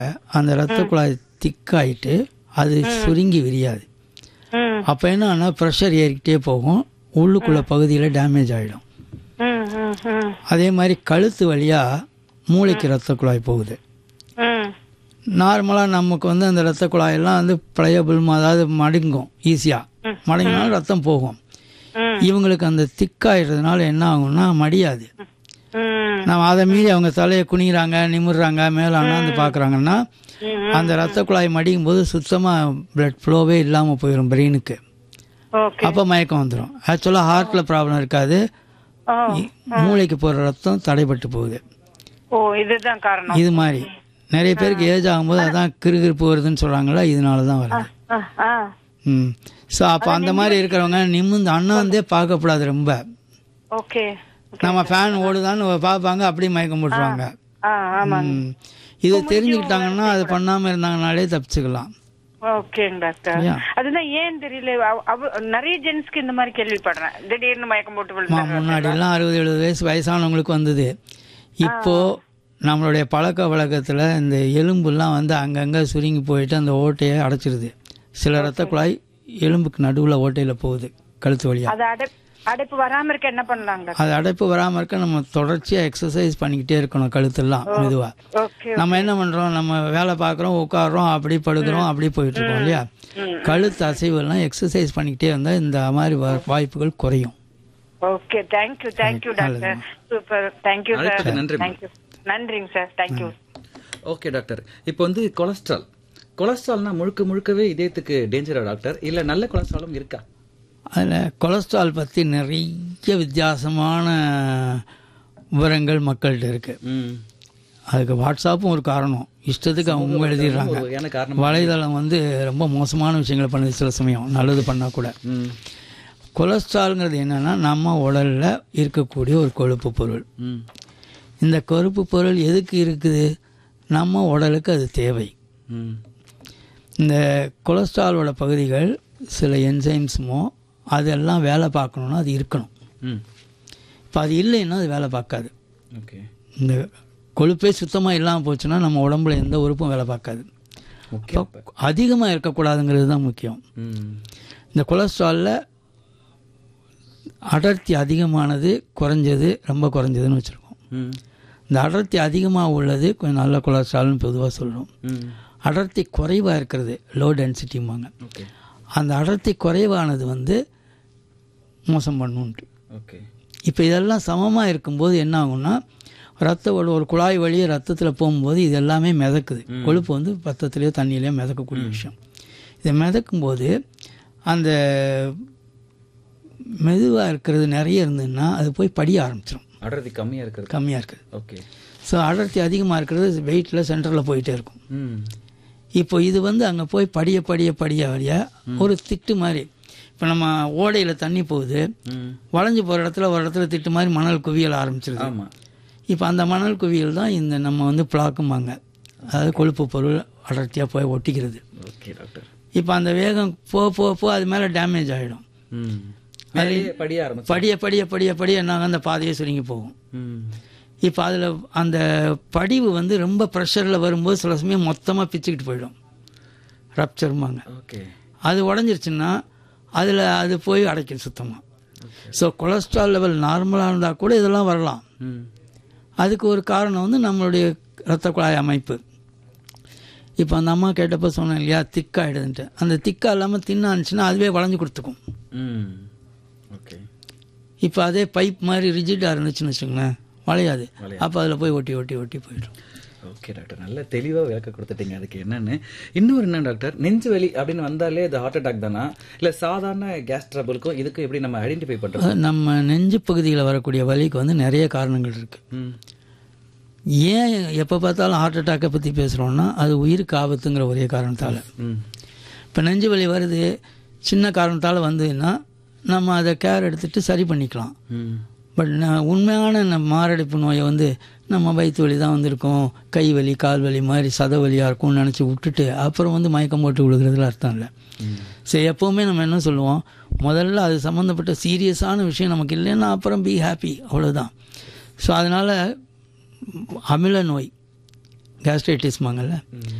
அந்த ரத்த குழாய் திக்காயிட்டு அது சுருங்கி விரியாது ம் அப்போ என்னன்னா ப்ரெஷர் ஏறிக்கிட்டே போகும் உள்ளுக்குள்ள பகுதியில் டேமேஜ் ஆகிடும் ம் ம் ம் அதே மாதிரி கழுத்து வழியாக மூளைக்கு ரத்த குழாய் போகுது ம் நார்மலாக நமக்கு வந்து அந்த ரத்த குழாயெல்லாம் வந்து ப்ளையபிள் அதாவது மடங்கும் ஈஸியாக மடங்கினாலும் ரத்தம் போகும் ம். இவங்களுக்கு அந்த திக்காயிடுறதுனால என்ன ஆகும்னா மடியாது ம் நம்ம அதை மீறி அவங்க தலையை குனிகிறாங்க நிமிர்றாங்க மேலே அண்ணாந்து பார்க்குறாங்கன்னா அந்த ரத்த குழாய் மடிக்கும் போது சுத்தமாக பிளட் ஃப்ளோவே இல்லாமல் போயிடும் பிரெயினுக்கு ஓகே அப்போ மயக்கம் வந்துடும் ஆக்சுவலாக ஹார்ட்டில் ப்ராப்ளம் இருக்காது ஓ இ- மூளைக்கு போகிற ரத்தம் தடைப்பட்டு போகுது ஓ இதுதான் காரணம் இது மாதிரி நிறைய பேருக்கு ஏஜ் ஆகும்போது அதான் கிறுகிறுப்பு வருதுன்னு சொல்கிறாங்களா இதனால தான் வருது ஆ ஆ ம் ஸோ அப்போ அந்த மாதிரி இருக்கிறவங்க நிமிர்ந்து அண்ணாந்தே பார்க்கக்கூடாது ரொம்ப ஓகே நம்ம ஃபேன் ஓடுதான்னு பார்ப்பாங்க அப்படியே மயக்கம் போட்டுருவாங்க ஆ ஆமாங்க ம். இது தெரிஞ்சுக்கிட்டாங்கன்னா அது பண்ணாமல் இருந்தாங்கனாலே தப்பிச்சுக்கலாம் ஓகேங்க டாக்டர் Yeah. அதுதான் ஏன் தெரியல அவ- அவ- நிறைய ஜென்ஸ்க்கு இந்த மாதிரி கேள்விப்படுறேன் திடீர்னு மயக்கம் போட்டு மா விழுந்தாங்க முன்னாடி எல்லாம் அறுபது எழுபது வயசு வயசானவங்களுக்கு வந்தது இப்போ நம்மளுடைய பழக்க வழக்கத்தில் இந்த எலும்புலாம் வந்து அங்கங்கே சுருங்கி போயிட்டு அந்த ஓட்டையை அடைச்சிருது சில ரத்த குழாய் எலும்புக்கு நடுவில் ஓட்டையில் போகுது கழுத்து வழியாக அது அடை அடைப்பு வராம இருக்க என்ன பண்ணலாங்க டாக்டர் அது அடைப்பு வராமல் இருக்க நம்ம தொடர்ச்சியாக எக்ஸசைஸ் பண்ணிக்கிட்டே இருக்கணும் கழுத்தெல்லாம் மெதுவாக ஓகே நம்ம என்ன பண்ணுறோம் நம்ம வேலை பார்க்குறோம் உட்காடுறோம் அப்படி படுக்கிறோம் அப்படி போயிட்டு இருக்கோம் இல்லையா கழுத்து அசைவெல்லாம் எக்ஸசைஸ் பண்ணிக்கிட்டே இருந்தால் இந்த மாதிரி வா- வாய்ப்புகள் குறையும் okay thank you thank you doctor super thank you sir அழைப்புக்கு நன்றி. தேங்க்யூ நன்றிங்க சார் தேங்க்யூ ஓகே டாக்டர் இப்போ வந்து கொலஸ்ட்ரால் கொலஸ்ட்ரால்னா முழுக்க முழுக்கவே இதயத்துக்கு டேஞ்சரா டாக்டர் இல்ல நல்ல கொலஸ்ட்ராலும் இருக்கா அதில் கொலஸ்ட்ரால் பற்றி நிறைய வித்தியாசமான விவரங்கள் மக்கள்கிட்ட இருக்குது ம் அதுக்கு வாட்ஸ்அப்பும் ஒரு காரணம் இஷ்டத்துக்கு அவங்க எழுதிடுறாங்க ஒரு வகையான காரணம் வலைதளம் வந்து ரொம்ப மோசமான விஷயங்களை பண்ணுது சில சமயம் நல்லது பண்ணால் கூட ம் கொலஸ்ட்ரால்ங்கிறது என்னென்னா நம்ம உடலில் இருக்கக்கூடிய ஒரு கொழுப்பு பொருள் ம் இந்த கொழுப்பு பொருள் எதுக்கு இருக்குது நம்ம உடலுக்கு அது தேவை ம் இந்த கொலஸ்ட்ராலோட பகுதிகள் சில என்சைம்ஸுமோ அதெல்லாம் வேலை பார்க்கணுன்னா அது இருக்கணும் ம் இப்போ அது இல்லைன்னா அது வேலை பார்க்காது ஓகே இந்த கொழுப்பே சுத்தமாக இல்லாமல் போச்சுன்னா நம்ம உடம்புல எந்த உறுப்பும் வேலை பார்க்காது முக்கியம் அதிகமாக இருக்கக்கூடாதுங்கிறது தான் முக்கியம் ம் இந்த கொலஸ்ட்ராலில் அடர்த்தி அதிகமானது குறைஞ்சது ரொம்ப குறைஞ்சதுன்னு வச்சுருக்கோம் ம் இந்த அடர்த்தி அதிகமாக உள்ளது கொஞ்சம் நல்ல கொலஸ்ட்ரால்னு பொதுவாக சொல்கிறோம் ம் அடர்த்தி குறைவாக இருக்கிறது லோ டென்சிட்டிம்பாங்க ஓகே அந்த அடர்த்தி குறைவானது வந்து மோசம் பண்ணுன்ட்டு ஓகே இப்போ இதெல்லாம் சமமாக இருக்கும்போது என்ன ஆகும்னா ரத்த ஓடு- ஒரு குழாய் வழியே ரத்தத்தில் போகும்போது இது எல்லாமே மிதக்குது கொழுப்பு வந்து ரத்தத்துலேயோ தண்ணியிலையோ மிதக்கக்கூடிய விஷயம் இதை மிதக்கும்போது அந்த மெதுவாக இருக்கிறது நிறைய இருந்ததுன்னா அது போய் படிய ஆரம்பிச்சிடும் அடர்த்தி கம்மியா இருக்கிறது கம்மியாக இருக்குது ஓகே ஸோ அடர்த்தி அதிகமாக இருக்கிறது வெயிட்டில் சென்டரில் போயிட்டே இருக்கும் ம் இப்போ இது வந்து அங்கே போய் படிய படிய படிய வழிய ஒரு திட்டு மாதிரி இப்போ நம்ம ஓடையில் தண்ணி போகுது ம் வளைஞ்சு போகிற இடத்துல ஒரு இடத்துல திட்டு மாதிரி மணல் குவியல் ஆரம்பிச்சிருது ஆமா இப்போ அந்த மணல் குவியல் தான் இந்த நம்ம வந்து பிளாக்குமாங்க அதாவது கொழுப்பு பொருள் அடர்த்தியாக போய் ஒட்டிக்கிறது ஓகே டாக்டர் இப்போ அந்த வேகம் போ போ போ அது மேலே டேமேஜ் ஆகிடும் ம் மேலேயே படிய ஆரம்பிச்சு படிய படிய படிய படிய நாங்கள் அந்த பாதையை சுருங்கி போகும் ம் இப்போ அதில் அந்த படிவு வந்து ரொம்ப ப்ரெஷரில் வரும்போது சில சமயம் மொத்தமாக பிச்சுக்கிட்டு போயிடும் ரப்சருமாங்க ஓகே அது உடஞ்சிருச்சுன்னா அதில் அது போய் அடைக்கும் சுத்தமாக ஸோ கொலஸ்ட்ரால் லெவல் நார்மலாக இருந்தால் கூட இதெல்லாம் வரலாம் ம் அதுக்கு ஒரு காரணம் வந்து நம்மளுடைய இரத்த குழாய் அமைப்பு இப்போ அந்த அம்மா கேட்டப்போ சொன்னேன் இல்லையா திக்காயிடுதுன்ட்டு அந்த திக்கா இல்லாமல் தின்னா இருந்துச்சுன்னா அதுவே வளைஞ்சு கொடுத்துக்கும் ம் ஓகே இப்போ அதே பைப் மாதிரி ரிஜிட்டாக இருந்துச்சுன்னு வச்சுக்கோங்களேன் வளையாது அப்போ அதில் போய் ஒட்டி ஒட்டி ஒட்டி போயிடும் ஓகே டாக்டர் நல்ல தெளிவா விளக்க கொடுத்துட்டீங்க அதுக்கு என்னன்னு இன்னொரு என்ன டாக்டர் நெஞ்சு வலி அப்படின்னு வந்தாலே அது ஹார்ட் அட்டாக் தானா இல்ல சாதாரண கேஸ் ட்ரபிளுக்கும் இதுக்கும் எப்படி நம்ம ஐடென்டிஃபை பண்றது அது நம்ம நெஞ்சு பகுதியில் வரக்கூடிய வலிக்கு வந்து நிறைய காரணங்கள் இருக்குது ம் ஏன் எப்போ பார்த்தாலும் ஹார்ட் அட்டாக்கை பற்றி பேசுகிறோன்னா அது உயிருக்கு ஆபத்துங்கிற ஒரே காரணத்தால் ம் இப்போ நெஞ்சு வலி வருது சின்ன காரணத்தால் வந்ததுன்னா நம்ம அதை கேர் எடுத்துகிட்டு சரி பண்ணிக்கலாம் ம் பட் நான் உண்மையான நம்ம மாரடைப்பு நோயை வந்து நம்ம வயிற்று வலி தான் வந்திருக்கோம் கை வலி கால் வலி மாதிரி சத வலியாக இருக்கும்னு நினச்சி விட்டுட்டு அப்புறம் வந்து மயக்கம் போட்டு விழுகிறதுல அர்த்தம் இல்லை சரி எப்போவுமே நம்ம என்ன சொல்லுவோம் முதல்ல அது சம்மந்தப்பட்ட சீரியஸான விஷயம் நமக்கு இல்லைன்னா அப்புறம் பி ஹாப்பி அவ்வளோதான் ஸோ அதனால் அமில நோய் கேஸ்ட்ரைட்டிஸ்மாங்கல்ல